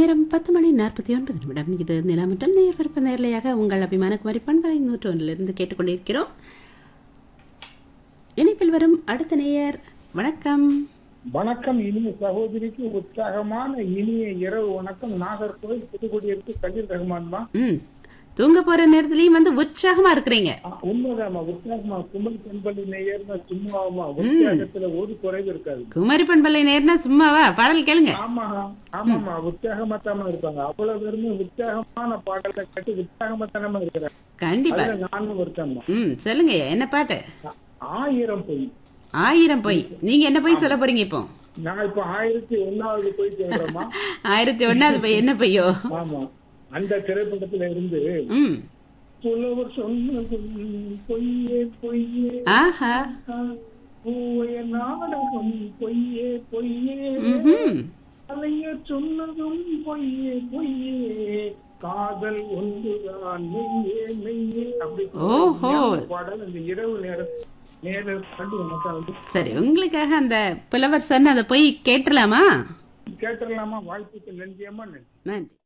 நேரம் பத்து மணி நாற்பத்தி ஒன்பது நிமிடம் இது நிலா மற்றும் நேர் விருப்ப நேர்லையாக உங்கள் அபிமான குமரி பண்பலை நூற்று ஒன்றிலிருந்து கேட்டுக்கொண்டிருக்கிறோம் இணைப்பில் வரும் அடுத்த நேயர் வணக்கம் வணக்கம் இனிய சகோதரிக்கு உற்சாகமான இனிய இரவு வணக்கம் நாகர்கோவில் புதுக்குடியிருக்கு கலீல் ரஹ்மான்மா ம் தூங்க போற நேரத்துலயும் வந்து உற்சாகமா இருக்கிறீங்க ஆ, உண்மைதாம்மா உற்சாகமா கும்பல் பெண்பள்ளி நேயர்னா சும்மாவாமா உற்சாகத்துல ஒரு குறைவு இருக்காது குமரி பண்பலை நேர்னா சும்மாவா பாடல் கேளுங்க ஆமா ஆமாமா உற்சாகமா தாமா இருப்பாங்க அவ்வளவு பேருமே உற்சாகமான பாடலை கேட்டு உற்சாகமா தானமா இருக்கிறாங்க கண்டிப்பா அதுல நானும் ஒருத்தம்மா ம் சொல்லுங்க என்ன பாட்டு ஆயிரம் பொய் ஆயிரம் பொய் நீங்க என்ன பொய் சொல்ல போறீங்க இப்போ நான் இப்ப ஆயிரத்தி ஒன்னாவது போய் சொல்றேம்மா ஆயிரத்தி ஒன்னாவது பொய் என்ன பொய்யோ ஆமா அந்த திரைப்படத்துல இருந்து ம் புலவர் சொன்னதும் பொய்யே பொய்யே ஆஹா பூவைய நாடகம் பொய்யே பொய்யே ம்ஹும். அலைய சொன்னதும் பொய்யே பொய்யே காதல் ஒன்றுதான் மெய்யே மெய்யே அப்படி ஓஹோ. பாடல் இந்த இரவு நேரம் நேரம் கண்டு எனக்கு வந்து சரி உங்களுக்காக அந்த புலவர் சொன்ன அந்த பொய் கேட்டுலாமா கேட்டுடலாமா வாழ்த்துக்கள் நன்றியம்மா நன்றி நன்றி